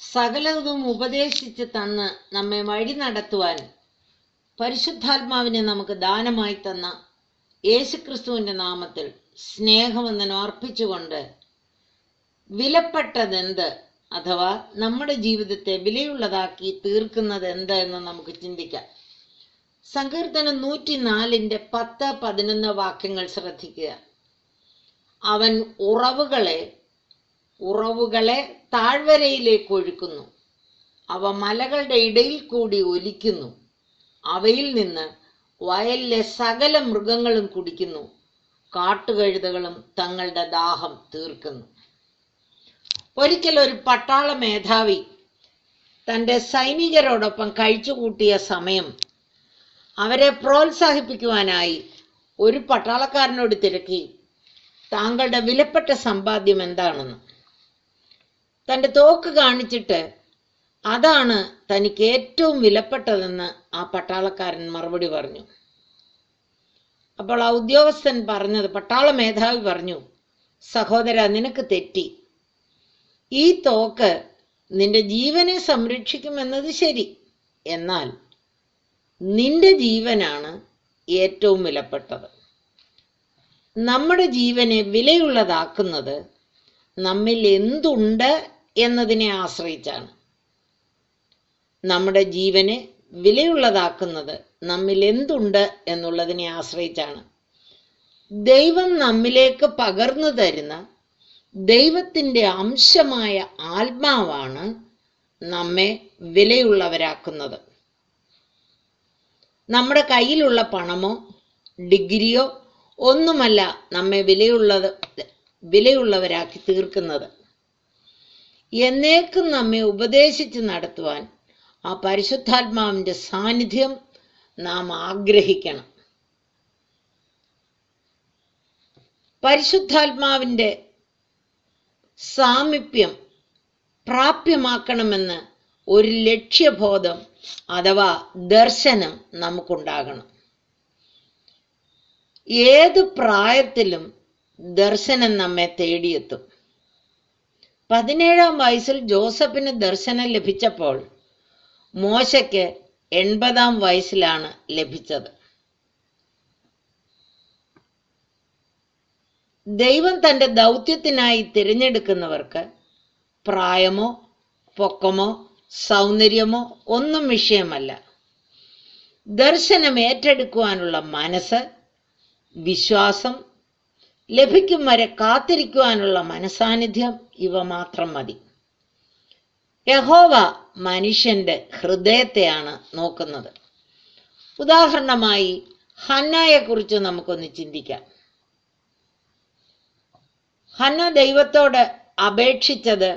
സകലതും ഉപദേശിച്ച് തന്ന് നമ്മെ വഴി നടത്തുവാൻ പരിശുദ്ധാത്മാവിനെ നമുക്ക് ദാനമായി തന്ന യേശുക്രിസ്തുവിന്റെ നാമത്തിൽ സ്നേഹമെന്ന് അർപ്പിച്ചുകൊണ്ട് വിലപ്പെട്ടതെന്ത് അഥവാ നമ്മുടെ ജീവിതത്തെ വിലയുള്ളതാക്കി തീർക്കുന്നത് എന്ത് എന്ന് നമുക്ക് ചിന്തിക്കാം സങ്കീർത്തനം നൂറ്റിനാലിന്റെ പത്ത് പതിനൊന്ന് വാക്യങ്ങൾ ശ്രദ്ധിക്കുക അവൻ ഉറവുകളെ ഉറവുകളെ താഴ്വരയിലേക്ക് ഒഴുക്കുന്നു അവ മലകളുടെ ഇടയിൽ കൂടി ഒലിക്കുന്നു അവയിൽ നിന്ന് വയലിലെ സകല മൃഗങ്ങളും കുടിക്കുന്നു കാട്ടുകഴുതകളും തങ്ങളുടെ ദാഹം തീർക്കുന്നു ഒരിക്കൽ ഒരു പട്ടാള മേധാവി തന്റെ സൈനികരോടൊപ്പം കഴിച്ചുകൂട്ടിയ സമയം അവരെ പ്രോത്സാഹിപ്പിക്കുവാനായി ഒരു പട്ടാളക്കാരനോട് തിരക്കി താങ്കളുടെ വിലപ്പെട്ട സമ്പാദ്യം എന്താണെന്ന് തന്റെ തോക്ക് കാണിച്ചിട്ട് അതാണ് തനിക്ക് ഏറ്റവും വിലപ്പെട്ടതെന്ന് ആ പട്ടാളക്കാരൻ മറുപടി പറഞ്ഞു അപ്പോൾ ആ ഉദ്യോഗസ്ഥൻ പറഞ്ഞത് പട്ടാള മേധാവി പറഞ്ഞു സഹോദര നിനക്ക് തെറ്റി ഈ തോക്ക് നിന്റെ ജീവനെ സംരക്ഷിക്കുമെന്നത് ശരി എന്നാൽ നിന്റെ ജീവനാണ് ഏറ്റവും വിലപ്പെട്ടത് നമ്മുടെ ജീവനെ വിലയുള്ളതാക്കുന്നത് നമ്മിൽ എന്തുണ്ട് എന്നതിനെ ആശ്രയിച്ചാണ് നമ്മുടെ ജീവനെ വിലയുള്ളതാക്കുന്നത് നമ്മിൽ എന്തുണ്ട് എന്നുള്ളതിനെ ആശ്രയിച്ചാണ് ദൈവം നമ്മിലേക്ക് പകർന്നു തരുന്ന ദൈവത്തിൻ്റെ അംശമായ ആത്മാവാണ് നമ്മെ വിലയുള്ളവരാക്കുന്നത് നമ്മുടെ കയ്യിലുള്ള പണമോ ഡിഗ്രിയോ ഒന്നുമല്ല നമ്മെ വിലയുള്ളത് വിലയുള്ളവരാക്കി തീർക്കുന്നത് എന്നേക്കും നമ്മെ ഉപദേശിച്ച് നടത്തുവാൻ ആ പരിശുദ്ധാത്മാവിന്റെ സാന്നിധ്യം നാം ആഗ്രഹിക്കണം പരിശുദ്ധാത്മാവിന്റെ സാമീപ്യം പ്രാപ്യമാക്കണമെന്ന് ഒരു ലക്ഷ്യബോധം അഥവാ ദർശനം നമുക്കുണ്ടാകണം ഏത് പ്രായത്തിലും ദർശനം നമ്മെ തേടിയെത്തും പതിനേഴാം വയസ്സിൽ ജോസഫിന് ദർശനം ലഭിച്ചപ്പോൾ മോശയ്ക്ക് എൺപതാം വയസ്സിലാണ് ലഭിച്ചത് ദൈവം തന്റെ ദൗത്യത്തിനായി തിരഞ്ഞെടുക്കുന്നവർക്ക് പ്രായമോ പൊക്കമോ സൗന്ദര്യമോ ഒന്നും വിഷയമല്ല ദർശനം ഏറ്റെടുക്കുവാനുള്ള മനസ്സ് വിശ്വാസം ലഭിക്കും വരെ കാത്തിരിക്കുവാനുള്ള മനസാന്നിധ്യം ഇവ മാത്രം മതി യഹോവ മനുഷ്യന്റെ ഹൃദയത്തെയാണ് നോക്കുന്നത് ഉദാഹരണമായി ഹന്നയെ കുറിച്ച് നമുക്കൊന്ന് ചിന്തിക്കാം ഹന്ന ദൈവത്തോട് അപേക്ഷിച്ചത്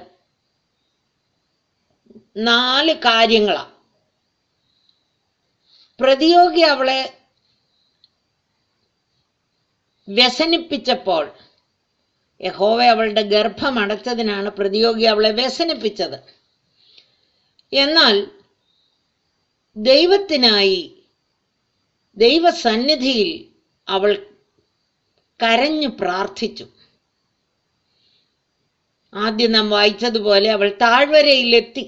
നാല് കാര്യങ്ങളാണ് പ്രതിയോഗി അവളെ വ്യസനിപ്പിച്ചപ്പോൾ യഹോവ അവളുടെ ഗർഭം അടച്ചതിനാണ് പ്രതിയോഗി അവളെ വ്യസനിപ്പിച്ചത് എന്നാൽ ദൈവത്തിനായി ദൈവസന്നിധിയിൽ അവൾ കരഞ്ഞു പ്രാർത്ഥിച്ചു ആദ്യം നാം വായിച്ചതുപോലെ അവൾ താഴ്വരയിലെത്തി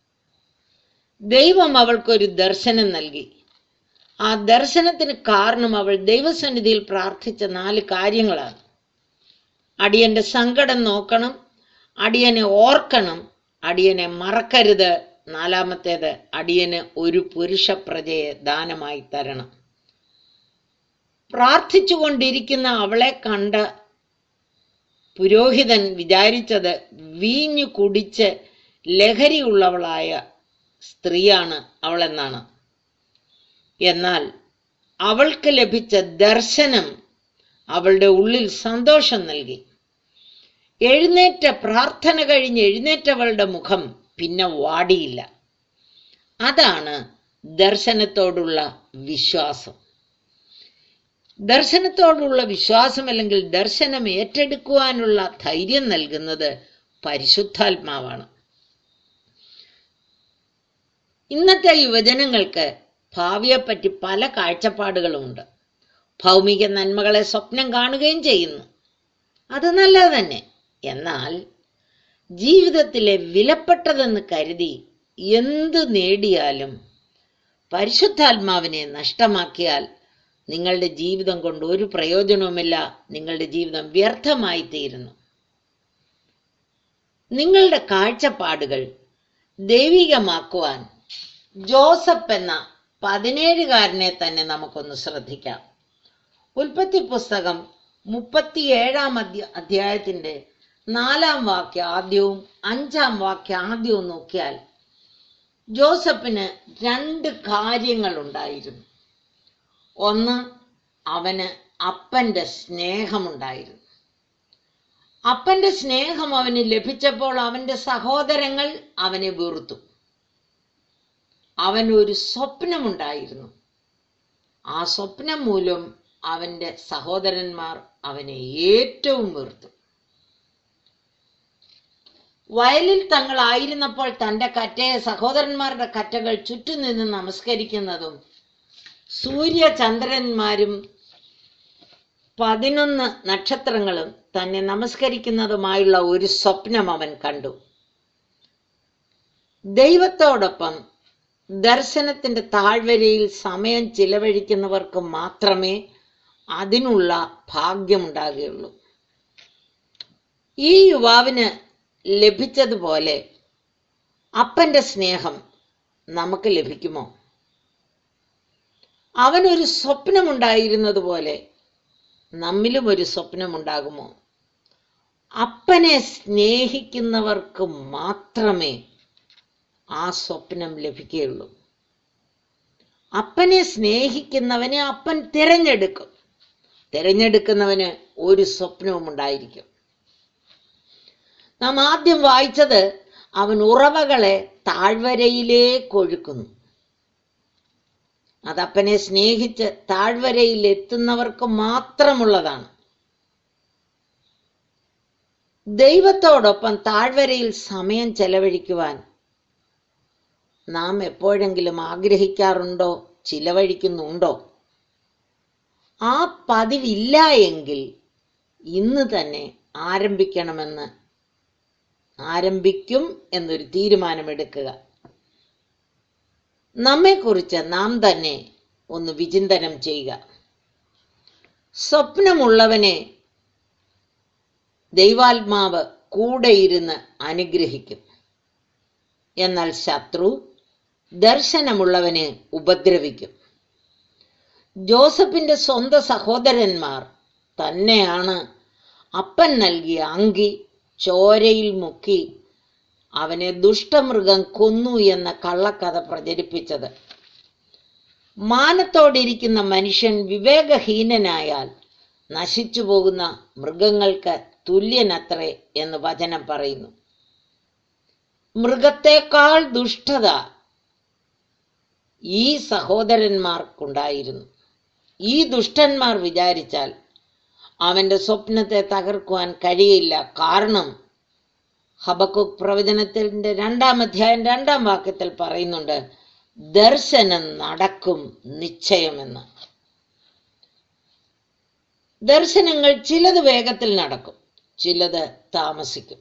ദൈവം അവൾക്കൊരു ദർശനം നൽകി ആ ദർശനത്തിന് കാരണം അവൾ ദൈവസന്നിധിയിൽ പ്രാർത്ഥിച്ച നാല് കാര്യങ്ങളാണ് അടിയന്റെ സങ്കടം നോക്കണം അടിയനെ ഓർക്കണം അടിയനെ മറക്കരുത് നാലാമത്തേത് അടിയന് ഒരു പുരുഷ പ്രജയെ ദാനമായി തരണം പ്രാർത്ഥിച്ചുകൊണ്ടിരിക്കുന്ന അവളെ കണ്ട പുരോഹിതൻ വിചാരിച്ചത് വീഞ്ഞു കുടിച്ച് ലഹരിയുള്ളവളായ സ്ത്രീയാണ് അവളെന്നാണ് എന്നാൽ അവൾക്ക് ലഭിച്ച ദർശനം അവളുടെ ഉള്ളിൽ സന്തോഷം നൽകി എഴുന്നേറ്റ പ്രാർത്ഥന കഴിഞ്ഞ് എഴുന്നേറ്റവളുടെ മുഖം പിന്നെ വാടിയില്ല അതാണ് ദർശനത്തോടുള്ള വിശ്വാസം ദർശനത്തോടുള്ള വിശ്വാസം അല്ലെങ്കിൽ ദർശനം ഏറ്റെടുക്കുവാനുള്ള ധൈര്യം നൽകുന്നത് പരിശുദ്ധാത്മാവാണ് ഇന്നത്തെ യുവജനങ്ങൾക്ക് ഭാവിയെപ്പറ്റി പല കാഴ്ചപ്പാടുകളുമുണ്ട് ഭൗമിക നന്മകളെ സ്വപ്നം കാണുകയും ചെയ്യുന്നു അത് നല്ലത് തന്നെ എന്നാൽ ജീവിതത്തിലെ വിലപ്പെട്ടതെന്ന് കരുതി എന്ത് നേടിയാലും പരിശുദ്ധാത്മാവിനെ നഷ്ടമാക്കിയാൽ നിങ്ങളുടെ ജീവിതം കൊണ്ട് ഒരു പ്രയോജനവുമില്ല നിങ്ങളുടെ ജീവിതം വ്യർത്ഥമായി തീരുന്നു നിങ്ങളുടെ കാഴ്ചപ്പാടുകൾ ദൈവികമാക്കുവാൻ ജോസഫ് എന്ന പതിനേഴുകാരനെ തന്നെ നമുക്കൊന്ന് ശ്രദ്ധിക്കാം ഉൽപ്പത്തി പുസ്തകം മുപ്പത്തിയേഴാം അധ്യ അധ്യായത്തിന്റെ നാലാം വാക്യ ആദ്യവും അഞ്ചാം വാക്യ ആദ്യവും നോക്കിയാൽ ജോസഫിന് രണ്ട് കാര്യങ്ങൾ ഉണ്ടായിരുന്നു ഒന്ന് അവന് അപ്പന്റെ സ്നേഹമുണ്ടായിരുന്നു അപ്പന്റെ സ്നേഹം അവന് ലഭിച്ചപ്പോൾ അവന്റെ സഹോദരങ്ങൾ അവനെ വെറുത്തു അവന് ഒരു സ്വപ്നമുണ്ടായിരുന്നു ആ സ്വപ്നം മൂലം അവന്റെ സഹോദരന്മാർ അവനെ ഏറ്റവും വെറുത്തു വയലിൽ തങ്ങളായിരുന്നപ്പോൾ തന്റെ കറ്റയെ സഹോദരന്മാരുടെ കറ്റകൾ ചുറ്റും നിന്ന് നമസ്കരിക്കുന്നതും സൂര്യചന്ദ്രന്മാരും പതിനൊന്ന് നക്ഷത്രങ്ങളും തന്നെ നമസ്കരിക്കുന്നതുമായുള്ള ഒരു സ്വപ്നം അവൻ കണ്ടു ദൈവത്തോടൊപ്പം ദർശനത്തിന്റെ താഴ്വരയിൽ സമയം ചിലവഴിക്കുന്നവർക്ക് മാത്രമേ അതിനുള്ള ഭാഗ്യമുണ്ടാകുകയുള്ളൂ ഈ യുവാവിന് ലഭിച്ചതുപോലെ അപ്പന്റെ സ്നേഹം നമുക്ക് ലഭിക്കുമോ അവനൊരു സ്വപ്നമുണ്ടായിരുന്നത് പോലെ നമ്മിലും ഒരു സ്വപ്നമുണ്ടാകുമോ അപ്പനെ സ്നേഹിക്കുന്നവർക്ക് മാത്രമേ ആ സ്വപ്നം ലഭിക്കുകയുള്ളൂ അപ്പനെ സ്നേഹിക്കുന്നവനെ അപ്പൻ തിരഞ്ഞെടുക്കും തിരഞ്ഞെടുക്കുന്നവന് ഒരു സ്വപ്നവും ഉണ്ടായിരിക്കും നാം ആദ്യം വായിച്ചത് അവൻ ഉറവകളെ താഴ്വരയിലേക്ക് ഒഴുക്കുന്നു അതപ്പനെ സ്നേഹിച്ച് താഴ്വരയിൽ എത്തുന്നവർക്ക് മാത്രമുള്ളതാണ് ദൈവത്തോടൊപ്പം താഴ്വരയിൽ സമയം ചെലവഴിക്കുവാൻ നാം എപ്പോഴെങ്കിലും ആഗ്രഹിക്കാറുണ്ടോ ചിലവഴിക്കുന്നുണ്ടോ ആ പതിവില്ല എങ്കിൽ ഇന്ന് തന്നെ ആരംഭിക്കണമെന്ന് ആരംഭിക്കും എന്നൊരു തീരുമാനമെടുക്കുക നമ്മെക്കുറിച്ച് നാം തന്നെ ഒന്ന് വിചിന്തനം ചെയ്യുക സ്വപ്നമുള്ളവനെ ദൈവാത്മാവ് കൂടെ ഇരുന്ന് അനുഗ്രഹിക്കും എന്നാൽ ശത്രു ദർശനമുള്ളവനെ ഉപദ്രവിക്കും ജോസഫിന്റെ സ്വന്തം സഹോദരന്മാർ തന്നെയാണ് അപ്പൻ നൽകിയ അങ്കി ചോരയിൽ മുക്കി അവനെ ദുഷ്ടമൃഗം കൊന്നു എന്ന കള്ളക്കഥ പ്രചരിപ്പിച്ചത് മാനത്തോടിരിക്കുന്ന മനുഷ്യൻ വിവേകഹീനനായാൽ നശിച്ചു പോകുന്ന മൃഗങ്ങൾക്ക് തുല്യനത്രേ എന്ന് വചനം പറയുന്നു മൃഗത്തെക്കാൾ ദുഷ്ടത ഈ സഹോദരന്മാർക്കുണ്ടായിരുന്നു ഈ ദുഷ്ടന്മാർ വിചാരിച്ചാൽ അവന്റെ സ്വപ്നത്തെ തകർക്കുവാൻ കഴിയില്ല കാരണം ഹബക്കുക് പ്രവചനത്തിന്റെ രണ്ടാം അധ്യായം രണ്ടാം വാക്യത്തിൽ പറയുന്നുണ്ട് ദർശനം നടക്കും നിശ്ചയമെന്ന് ദർശനങ്ങൾ ചിലത് വേഗത്തിൽ നടക്കും ചിലത് താമസിക്കും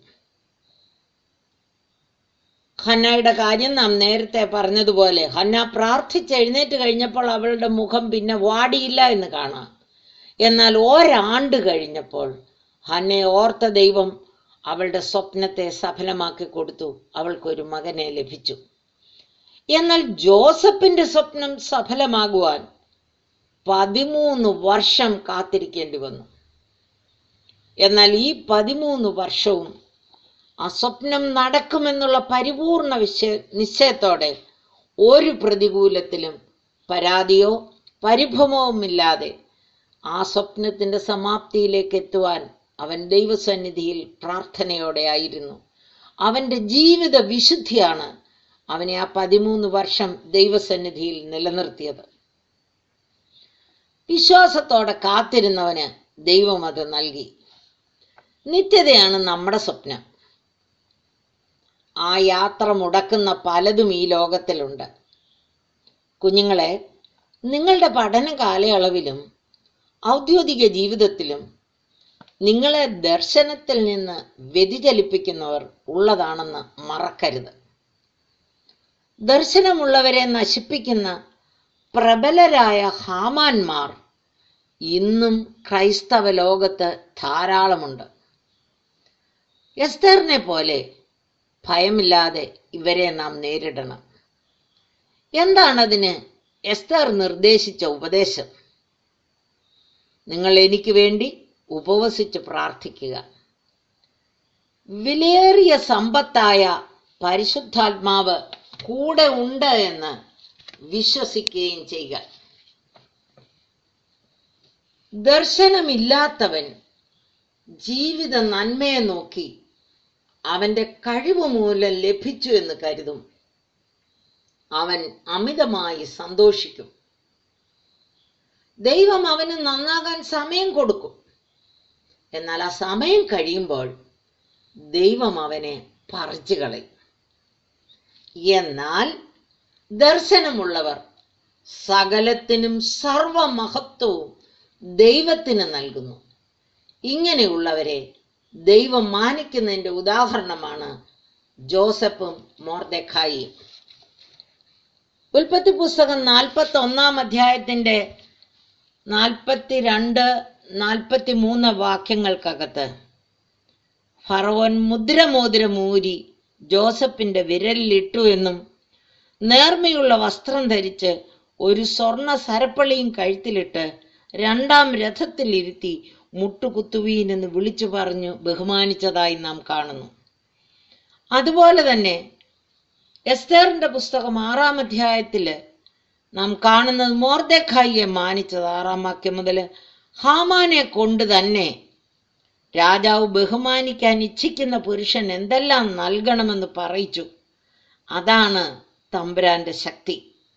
ഹന്നയുടെ കാര്യം നാം നേരത്തെ പറഞ്ഞതുപോലെ ഹന്ന പ്രാർത്ഥിച്ച് എഴുന്നേറ്റ് കഴിഞ്ഞപ്പോൾ അവളുടെ മുഖം പിന്നെ വാടിയില്ല എന്ന് കാണാം എന്നാൽ ഒരാണ്ട് കഴിഞ്ഞപ്പോൾ ഹന്നയെ ഓർത്ത ദൈവം അവളുടെ സ്വപ്നത്തെ സഫലമാക്കി കൊടുത്തു അവൾക്കൊരു മകനെ ലഭിച്ചു എന്നാൽ ജോസഫിന്റെ സ്വപ്നം സഫലമാകുവാൻ പതിമൂന്ന് വർഷം കാത്തിരിക്കേണ്ടി വന്നു എന്നാൽ ഈ പതിമൂന്ന് വർഷവും ആ സ്വപ്നം നടക്കുമെന്നുള്ള പരിപൂർണ വിശ നിശ്ചയത്തോടെ ഒരു പ്രതികൂലത്തിലും പരാതിയോ പരിഭവവുമില്ലാതെ ആ സ്വപ്നത്തിന്റെ സമാപ്തിയിലേക്ക് എത്തുവാൻ അവൻ ദൈവസന്നിധിയിൽ പ്രാർത്ഥനയോടെ ആയിരുന്നു അവന്റെ ജീവിത വിശുദ്ധിയാണ് അവനെ ആ പതിമൂന്ന് വർഷം ദൈവസന്നിധിയിൽ നിലനിർത്തിയത് വിശ്വാസത്തോടെ കാത്തിരുന്നവന് ദൈവം അത് നൽകി നിത്യതയാണ് നമ്മുടെ സ്വപ്നം ആ യാത്ര മുടക്കുന്ന പലതും ഈ ലോകത്തിലുണ്ട് കുഞ്ഞുങ്ങളെ നിങ്ങളുടെ പഠന കാലയളവിലും ഔദ്യോഗിക ജീവിതത്തിലും നിങ്ങളെ ദർശനത്തിൽ നിന്ന് വ്യതിചലിപ്പിക്കുന്നവർ ഉള്ളതാണെന്ന് മറക്കരുത് ദർശനമുള്ളവരെ നശിപ്പിക്കുന്ന പ്രബലരായ ഹാമാന്മാർ ഇന്നും ക്രൈസ്തവ ലോകത്ത് ധാരാളമുണ്ട് എസ്തറിനെ പോലെ ഭയമില്ലാതെ ഇവരെ നാം നേരിടണം എന്താണതിന് എസ്തർ നിർദ്ദേശിച്ച ഉപദേശം നിങ്ങൾ എനിക്ക് വേണ്ടി ഉപവസിച്ച് പ്രാർത്ഥിക്കുക വിലയേറിയ സമ്പത്തായ പരിശുദ്ധാത്മാവ് കൂടെ ഉണ്ട് എന്ന് വിശ്വസിക്കുകയും ചെയ്യുക ദർശനമില്ലാത്തവൻ ജീവിത നന്മയെ നോക്കി അവന്റെ കഴിവ് മൂലം ലഭിച്ചു എന്ന് കരുതും അവൻ അമിതമായി സന്തോഷിക്കും ദൈവം അവന് നന്നാകാൻ സമയം കൊടുക്കും എന്നാൽ ആ സമയം കഴിയുമ്പോൾ ദൈവം അവനെ പറിച്ചു കളയും എന്നാൽ ദർശനമുള്ളവർ സകലത്തിനും സർവമഹത്വവും ദൈവത്തിന് നൽകുന്നു ഇങ്ങനെയുള്ളവരെ ദൈവം മാനിക്കുന്നതിന്റെ ഉദാഹരണമാണ് ജോസഫും മോർദെഖായിയും ഉൽപ്പത്തി പുസ്തകം നാൽപ്പത്തി ഒന്നാം അധ്യായത്തിന്റെ നാൽപ്പത്തി രണ്ട് നാൽപ്പത്തി മൂന്ന് വാക്യങ്ങൾക്കകത്ത് ഫറവോൻ മുദ്രമോതിരം ഊരി ജോസഫിന്റെ വിരലിലിട്ടു എന്നും നേർമയുള്ള വസ്ത്രം ധരിച്ച് ഒരു സ്വർണ സരപ്പളിയും കഴുത്തിലിട്ട് രണ്ടാം രഥത്തിലിരുത്തി മുട്ടുകുത്തുവീൻ എന്ന് വിളിച്ചു പറഞ്ഞു ബഹുമാനിച്ചതായി നാം കാണുന്നു അതുപോലെ തന്നെ എസ്തേറിന്റെ പുസ്തകം ആറാം അധ്യായത്തില് നാം കാണുന്നത് മോർദെഖായിയെ മാനിച്ചത് ആറാം വാക്യം മുതൽ ഹാമാനെ കൊണ്ട് തന്നെ രാജാവ് ബഹുമാനിക്കാൻ ഇച്ഛിക്കുന്ന പുരുഷൻ എന്തെല്ലാം നൽകണമെന്ന് പറയിച്ചു അതാണ് തമ്പുരാന്റെ ശക്തി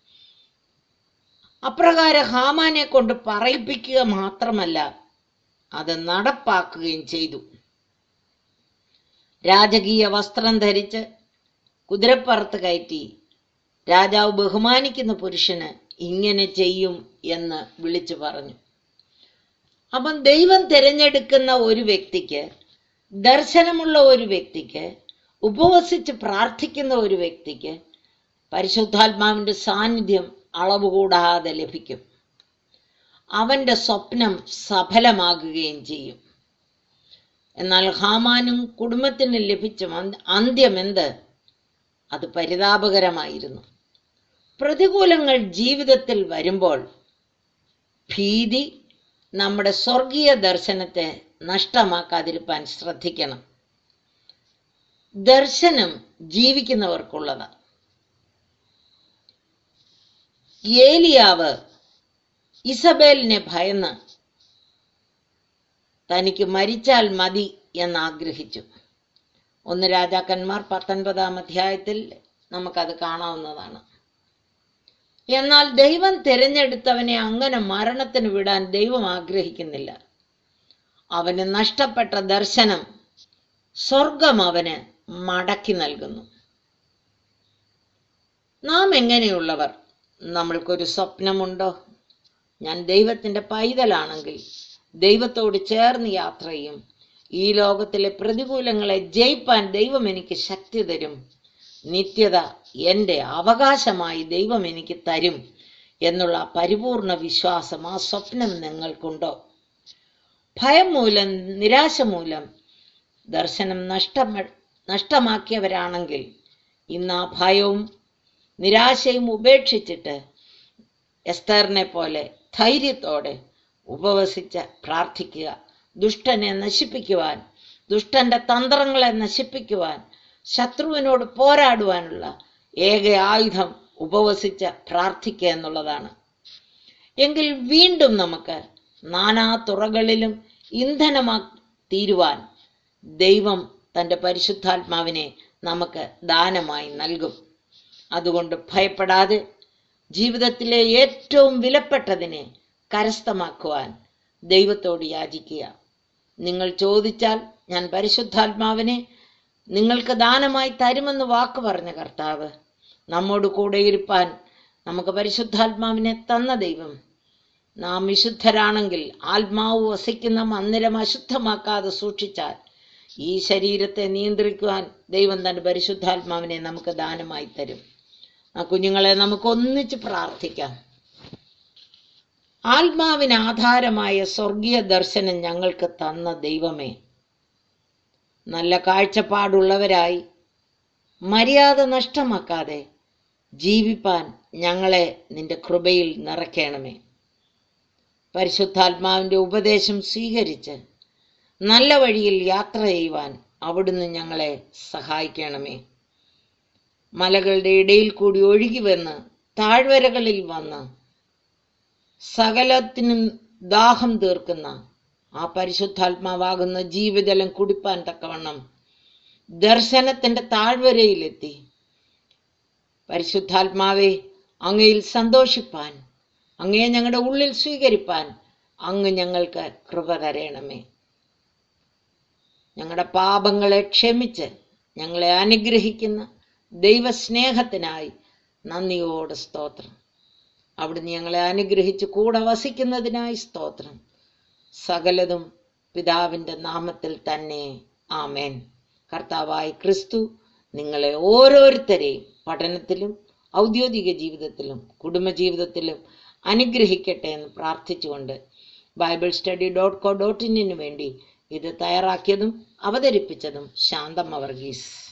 അപ്രകാരം ഹാമാനെ കൊണ്ട് പറയിപ്പിക്കുക മാത്രമല്ല അത് നടപ്പാക്കുകയും ചെയ്തു രാജകീയ വസ്ത്രം ധരിച്ച് കുതിരപ്പുറത്ത് കയറ്റി രാജാവ് ബഹുമാനിക്കുന്ന പുരുഷന് ഇങ്ങനെ ചെയ്യും എന്ന് വിളിച്ചു പറഞ്ഞു അപ്പം ദൈവം തിരഞ്ഞെടുക്കുന്ന ഒരു വ്യക്തിക്ക് ദർശനമുള്ള ഒരു വ്യക്തിക്ക് ഉപവസിച്ച് പ്രാർത്ഥിക്കുന്ന ഒരു വ്യക്തിക്ക് പരിശുദ്ധാത്മാവിന്റെ സാന്നിധ്യം അളവ് കൂടാതെ ലഭിക്കും അവന്റെ സ്വപ്നം സഫലമാകുകയും ചെയ്യും എന്നാൽ ഹാമാനും കുടുംബത്തിന് ലഭിച്ച അന്ത്- അന്ത്യം എന്ത് അത് പരിതാപകരമായിരുന്നു പ്രതികൂലങ്ങൾ ജീവിതത്തിൽ വരുമ്പോൾ ഭീതി നമ്മുടെ സ്വർഗീയ ദർശനത്തെ നഷ്ടമാക്കാതിരിക്കാൻ ശ്രദ്ധിക്കണം ദർശനം ജീവിക്കുന്നവർക്കുള്ളതാണ് ഏലിയാവ് ഇസബേലിനെ ഭയന്ന് തനിക്ക് മരിച്ചാൽ മതി എന്നാഗ്രഹിച്ചു ഒന്ന് രാജാക്കന്മാർ പത്തൊൻപതാം അധ്യായത്തിൽ നമുക്കത് കാണാവുന്നതാണ് എന്നാൽ ദൈവം തിരഞ്ഞെടുത്തവനെ അങ്ങനെ മരണത്തിന് വിടാൻ ദൈവം ആഗ്രഹിക്കുന്നില്ല അവന് നഷ്ടപ്പെട്ട ദർശനം സ്വർഗം അവന് മടക്കി നൽകുന്നു നാം എങ്ങനെയുള്ളവർ നമ്മൾക്കൊരു സ്വപ്നമുണ്ടോ ഞാൻ ദൈവത്തിന്റെ പൈതലാണെങ്കിൽ ദൈവത്തോട് ചേർന്ന് യാത്ര ചെയ്യും ഈ ലോകത്തിലെ പ്രതികൂലങ്ങളെ ജയിപ്പാൻ ദൈവം എനിക്ക് ശക്തി തരും നിത്യത എൻ്റെ അവകാശമായി ദൈവം എനിക്ക് തരും എന്നുള്ള പരിപൂർണ വിശ്വാസം ആ സ്വപ്നം നിങ്ങൾക്കുണ്ടോ ഭയം മൂലം നിരാശ മൂലം ദർശനം നഷ്ടം നഷ്ടമാക്കിയവരാണെങ്കിൽ ഇന്ന് ആ ഭയവും നിരാശയും ഉപേക്ഷിച്ചിട്ട് എസ്തറിനെ പോലെ ധൈര്യത്തോടെ ഉപവസിച്ച് പ്രാർത്ഥിക്കുക ദുഷ്ടനെ നശിപ്പിക്കുവാൻ ദുഷ്ടന്റെ തന്ത്രങ്ങളെ നശിപ്പിക്കുവാൻ ശത്രുവിനോട് പോരാടുവാനുള്ള ഏക ആയുധം ഉപവസിച്ച് പ്രാർത്ഥിക്കുക എന്നുള്ളതാണ് എങ്കിൽ വീണ്ടും നമുക്ക് നാനാ തുറകളിലും ഇന്ധനമാ തീരുവാൻ ദൈവം തൻ്റെ പരിശുദ്ധാത്മാവിനെ നമുക്ക് ദാനമായി നൽകും അതുകൊണ്ട് ഭയപ്പെടാതെ ജീവിതത്തിലെ ഏറ്റവും വിലപ്പെട്ടതിനെ കരസ്ഥമാക്കുവാൻ ദൈവത്തോട് യാചിക്കുക നിങ്ങൾ ചോദിച്ചാൽ ഞാൻ പരിശുദ്ധാത്മാവിനെ നിങ്ങൾക്ക് ദാനമായി തരുമെന്ന് വാക്ക് പറഞ്ഞ കർത്താവ് നമ്മോട് കൂടെ ഇരുപ്പാൻ നമുക്ക് പരിശുദ്ധാത്മാവിനെ തന്ന ദൈവം നാം വിശുദ്ധരാണെങ്കിൽ ആത്മാവ് വസിക്കുന്ന മന്ദിരം അശുദ്ധമാക്കാതെ സൂക്ഷിച്ചാൽ ഈ ശരീരത്തെ നിയന്ത്രിക്കുവാൻ ദൈവം തന്റെ പരിശുദ്ധാത്മാവിനെ നമുക്ക് ദാനമായി തരും ആ കുഞ്ഞുങ്ങളെ നമുക്ക് ഒന്നിച്ച് പ്രാർത്ഥിക്കാം ആത്മാവിന് ആധാരമായ സ്വർഗീയ ദർശനം ഞങ്ങൾക്ക് തന്ന ദൈവമേ നല്ല കാഴ്ചപ്പാടുള്ളവരായി മര്യാദ നഷ്ടമാക്കാതെ ജീവിപ്പാൻ ഞങ്ങളെ നിന്റെ കൃപയിൽ നിറയ്ക്കണമേ പരിശുദ്ധാത്മാവിന്റെ ഉപദേശം സ്വീകരിച്ച് നല്ല വഴിയിൽ യാത്ര ചെയ്യുവാൻ അവിടുന്ന് ഞങ്ങളെ സഹായിക്കണമേ മലകളുടെ ഇടയിൽ കൂടി ഒഴുകി വന്ന് താഴ്വരകളിൽ വന്ന് സകലത്തിനും ദാഹം തീർക്കുന്ന ആ പരിശുദ്ധാത്മാവാകുന്ന ജീവജലം കുടിപ്പാൻ തക്കവണ്ണം ദർശനത്തിന്റെ താഴ്വരയിലെത്തി പരിശുദ്ധാത്മാവെ അങ്ങയിൽ സന്തോഷിപ്പാൻ അങ്ങയെ ഞങ്ങളുടെ ഉള്ളിൽ സ്വീകരിപ്പാൻ അങ്ങ് ഞങ്ങൾക്ക് കൃപ തരയണമേ ഞങ്ങളുടെ പാപങ്ങളെ ക്ഷമിച്ച് ഞങ്ങളെ അനുഗ്രഹിക്കുന്ന ദൈവസ്നേഹത്തിനായി നന്ദിയോട് സ്തോത്രം അവിടുന്ന് ഞങ്ങളെ അനുഗ്രഹിച്ച് കൂടെ വസിക്കുന്നതിനായി സ്തോത്രം സകലതും പിതാവിന്റെ നാമത്തിൽ തന്നെ ആമേൻ കർത്താവായ ക്രിസ്തു നിങ്ങളെ ഓരോരുത്തരെയും പഠനത്തിലും ഔദ്യോഗിക ജീവിതത്തിലും കുടുംബജീവിതത്തിലും അനുഗ്രഹിക്കട്ടെ എന്ന് പ്രാർത്ഥിച്ചുകൊണ്ട് Bible study dot co dot ഇന്നിനു വേണ്ടി ഇത് തയ്യാറാക്കിയതും അവതരിപ്പിച്ചതും ശാന്തമ്മ വർഗീസ്